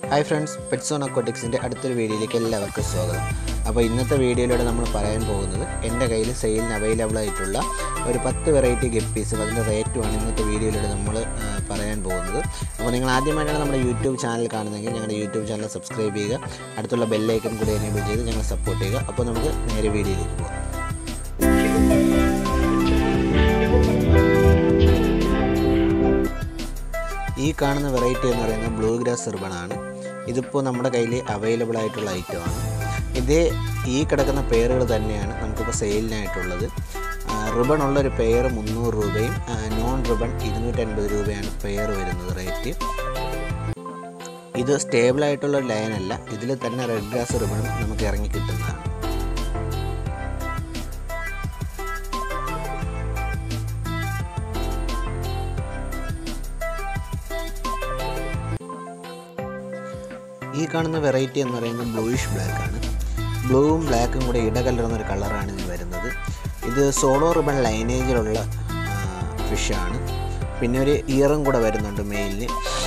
hi friends പെറ്റ്സോൺ അക്വാട്ടിക്സിൻ്റെ അടുത്തൊരു വീഡിയോയിലേക്ക് എല്ലാവർക്കും സ്വാഗതം അപ്പോൾ ഇന്നത്തെ വീഡിയോയിലൂടെ നമ്മൾ പറയാൻ പോകുന്നത് എൻ്റെ കയ്യിൽ സെയിലിന് അവൈലബിൾ ആയിട്ടുള്ള ഒരു പത്ത് വെറൈറ്റി ഗപ്പീസും അതിൻ്റെ റേറ്റുമാണ് ഇന്നത്തെ വീഡിയോയിലൂടെ നമ്മൾ ആ, പറയാൻ പോകുന്നത് അപ്പോൾ നിങ്ങൾ ആദ്യമായിട്ടാണ് നമ്മുടെ യൂട്യൂബ് ചാനൽ കാണുന്നതെങ്കിൽ ഞങ്ങളുടെ യൂട്യൂബ് ചാനൽ സബ്സ്ക്രൈബ് ചെയ്യുക അടുത്തുള്ള ബെല്ലൈക്കൺ കൂടി എനേബിൾ ചെയ്ത് ഞങ്ങളെ സപ്പോർട്ട് ചെയ്യുക അപ്പോൾ നമുക്ക് നേരെ വീഡിയോയിലേക്ക് പോകാം ഈ കാണുന്ന വെറൈറ്റി എന്ന് പറയുന്നത് ബ്ലൂ ഗ്രാസ് റിബണാണ് ഇതിപ്പോൾ നമ്മുടെ കയ്യിൽ അവൈലബിൾ ആയിട്ടുള്ള ഐറ്റമാണ് ഇതേ ഈ കിടക്കുന്ന പെയറുകൾ തന്നെയാണ് നമുക്കിപ്പോൾ സെയിലിനായിട്ടുള്ളത് റിബൺ ഉള്ളൊരു പെയർ മുന്നൂറ് രൂപയും ആ, നോൺ റിബൺ ഇരുന്നൂറ്റൻപത് രൂപയാണ് പെയർ വരുന്നത് റേറ്റ് ഇത് സ്റ്റേബിൾ ആയിട്ടുള്ള ഒരു ലൈൻ അല്ല ഇതിൽ തന്നെ റെഡ് ഗ്രാസ് റിബണും നമുക്ക് ഇറങ്ങി കിട്ടുന്നതാണ് ഈ കാണുന്ന വെറൈറ്റി എന്ന് പറയുന്നത് ബ്ലൂയിഷ് ബ്ലാക്ക് ആണ് ബ്ലൂവും ബ്ലാക്കും കൂടെ ഇടകലർന്ന ഒരു കളറാണ് ഇതിന് വരുന്നത് ഇത് സോളോ റിബൺ ലൈനേജിലുള്ള ഫിഷാണ് പിന്നെ ഒരു ഇയറും കൂടെ വരുന്നുണ്ട് മെയിലിന്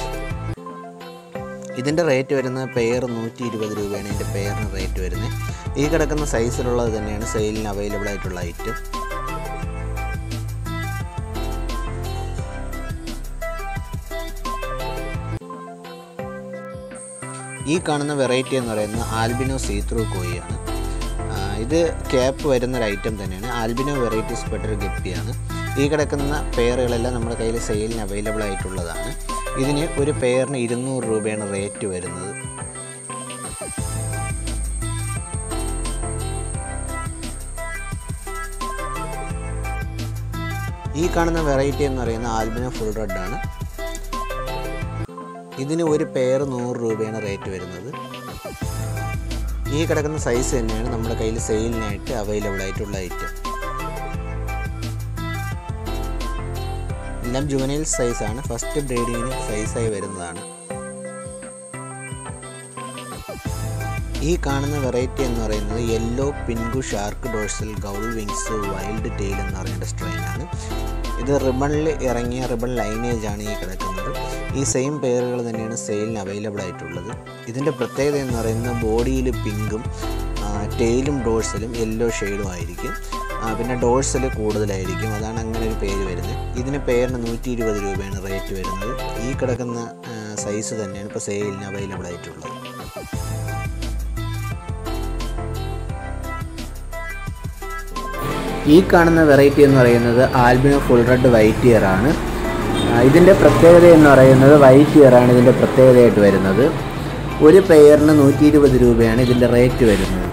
ഇതിൻ്റെ റേറ്റ് വരുന്നത് പെയർ നൂറ്റി ഇരുപത് രൂപയാണ് ഇതിൻ്റെ പെയറിന് റേറ്റ് വരുന്നത് ഈ കിടക്കുന്ന സൈസിലുള്ളത് തന്നെയാണ് സെയിലിന് അവൈലബിൾ ആയിട്ടുള്ള ഐറ്റം ഈ കാണുന്ന വെറൈറ്റി എന്ന് പറയുന്നത് ആൽബിനോ സീത്രൂ കോയിയാണ് ആ, ഇത് ക്യാപ്പ് വരുന്ന ഒരു ഐറ്റം തന്നെയാണ് ആൽബിനോ വെറൈറ്റീസ് പെട്ടൊരു ഗപ്പിയാണ് ഈ കിടക്കുന്ന പെയറുകളെല്ലാം നമ്മുടെ കയ്യിൽ സെയിലിന് അവൈലബിൾ ആയിട്ടുള്ളതാണ് ഇതിന് ഒരു പെയറിന് ഇരുന്നൂറ് രൂപയാണ് റേറ്റ് വരുന്നത് ഈ കാണുന്ന വെറൈറ്റി എന്ന് പറയുന്നത് ആൽബിനോ ഫുൾ റെഡ് ആണ് ഇതിന് ഒരു പെയർ നൂറ് രൂപയാണ് റേറ്റ് വരുന്നത് ഈ കിടക്കുന്ന സൈസ് തന്നെയാണ് നമ്മുടെ കയ്യിൽ സെയിലിനായിട്ട് അവൈലബിൾ ആയിട്ടുള്ള ഐറ്റം എല്ലാം ജുവനൈൽ സൈസാണ് ഫസ്റ്റ് ബ്രീഡിങ്ങിന് സൈസായി വരുന്നതാണ് ഈ കാണുന്ന വെറൈറ്റി എന്ന് പറയുന്നത് യെല്ലോ പിൻകു ഷാർക്ക് ഡോഴ്സൽ ഗൗൾ വിങ്സ് വൈൽഡ് ടെയിൽ എന്ന് പറയുന്ന സ്ട്രെയിനാണ് ഇത് റിബണിൽ ഇറങ്ങിയ റിബൺ ലൈനേജ് ആണ് ഈ കിടക്കുന്നത് ഈ സെയിം പേരുകൾ തന്നെയാണ് സെയിലിന് അവൈലബിൾ ആയിട്ടുള്ളത് ഇതിൻ്റെ പ്രത്യേകത എന്ന് പറയുന്നത് ബോഡിയിൽ പിങ്കും ടെയിലും ഡോഴ്സലും യെല്ലോ ഷെയ്ഡും ആയിരിക്കും ആ, പിന്നെ ഡോഴ്സൽ കൂടുതലായിരിക്കും അതാണ് അങ്ങനെ ഒരു പേര് വരുന്നത് ഇതിന് പേരിന് നൂറ്റി ഇരുപത് രൂപയാണ് റേറ്റ് വരുന്നത് ഈ കിടക്കുന്ന സൈസ് തന്നെയാണ് ഇപ്പോൾ സെയിലിന് അവൈലബിൾ ആയിട്ടുള്ളത് ഈ കാണുന്ന വെറൈറ്റി എന്ന് പറയുന്നത് albino full red white ear ആണ് ആ, ഇതിൻ്റെ പ്രത്യേകത എന്ന് പറയുന്നത് വൈറ്റ് ഇയർ ആണ് ഇതിൻ്റെ പ്രത്യേകതയായിട്ട് വരുന്നത് ഒരു പെയറിന് നൂറ്റി ഇരുപത് രൂപയാണ് ഇതിൻ്റെ റേറ്റ് വരുന്നത്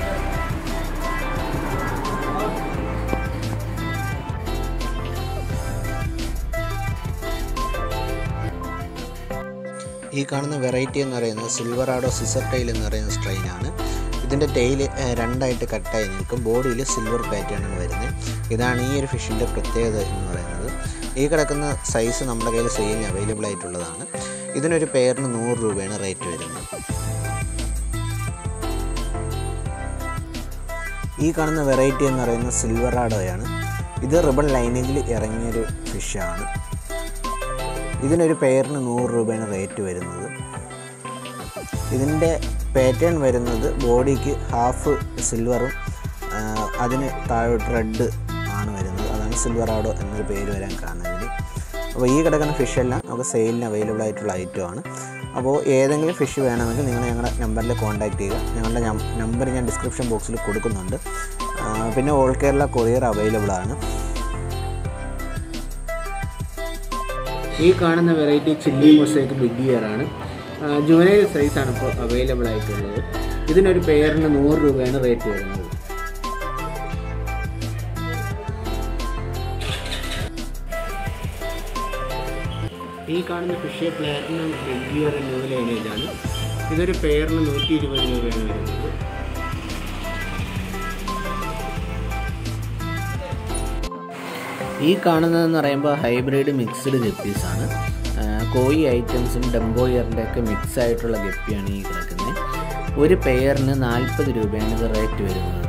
ഈ കാണുന്ന വെറൈറ്റി എന്ന് പറയുന്നത് സിൽവറാഡോ സിസർ ടൈൽ എന്ന് പറയുന്ന സ്ട്രെയിനാണ് ഇതിൻ്റെ ടെയിൽ രണ്ടായിട്ട് കട്ടായി നിൽക്കും ബോഡിയിൽ സിൽവർ പാറ്റേൺ ആണ് വരുന്നത് ഇതാണ് ഈ ഒരു ഫിഷിൻ്റെ പ്രത്യേകത എന്ന് പറയുന്നത് ഈ കിടക്കുന്ന സൈസ് നമ്മുടെ കയ്യിൽ സെയിലിന് അവൈലബിൾ ആയിട്ടുള്ളതാണ് ഇതിനൊരു പെയറിന് നൂറ് രൂപയാണ് റേറ്റ് വരുന്നത് ഈ കാണുന്ന വെറൈറ്റി എന്ന് പറയുന്നത് സിൽവറാഡോയാണ് ഇത് റിബൺ ലൈനേജിൽ ഇറങ്ങിയൊരു ഫിഷാണ് ഇതിനൊരു പെയറിന് നൂറ് രൂപയാണ് റേറ്റ് വരുന്നത് ഇതിൻ്റെ പാറ്റേൺ വരുന്നത് ബോഡിക്ക് ഹാഫ് സിൽവറും ആ, അതിന് താഴോട്ട് റെഡ് ആണ് വരുന്നത് അതാണ് സിൽവറാഡോ എന്നൊരു പേര് വരാൻ കാരണം ഇതിന് അപ്പോൾ ഈ കിടക്കുന്ന ഫിഷെല്ലാം നമുക്ക് സെയിലിന് അവൈലബിൾ ആയിട്ടുള്ള ഐറ്റമാണ് അപ്പോൾ ഏതെങ്കിലും ഫിഷ് വേണമെങ്കിൽ നിങ്ങൾ ഞങ്ങളുടെ നമ്പറിൽ കോൺടാക്റ്റ് ചെയ്യുക ഞങ്ങളുടെ നമ്പർ ഞാൻ ഡിസ്ക്രിപ്ഷൻ ബോക്സിൽ കൊടുക്കുന്നുണ്ട് ആ, പിന്നെ ഓൾ കേരള കൊറിയർ അവൈലബിൾ ആണ് ഈ കാണുന്ന variety chilli mosaic big ear ആണ് ജുവനൈൽ സൈസാണ് ഇപ്പോൾ അവൈലബിൾ ആയിട്ടുള്ളത് ഇതിനൊരു പെയറിന് നൂറ് രൂപയാണ് റേറ്റ് വരുന്നത് ഈ കാണുന്ന fish platinum big ear new lineage ആണ് ഇതൊരു പെയറിന് നൂറ്റി ഇരുപത് രൂപയാണ് വരുന്നത് ഈ കാണുന്നതെന്ന് പറയുമ്പോൾ ഹൈബ്രിഡ് മിക്സ്ഡ് ഗപ്പീസാണ് കോയി ഐറ്റംസും ഡംബോയറിൻ്റെ ഒക്കെ മിക്സ് ആയിട്ടുള്ള ഗപ്പിയാണ് ഈ കിടക്കുന്നത് ഒരു പെയറിന് നാൽപ്പത് രൂപയാണ് ഇത് റേറ്റ് വരുന്നത്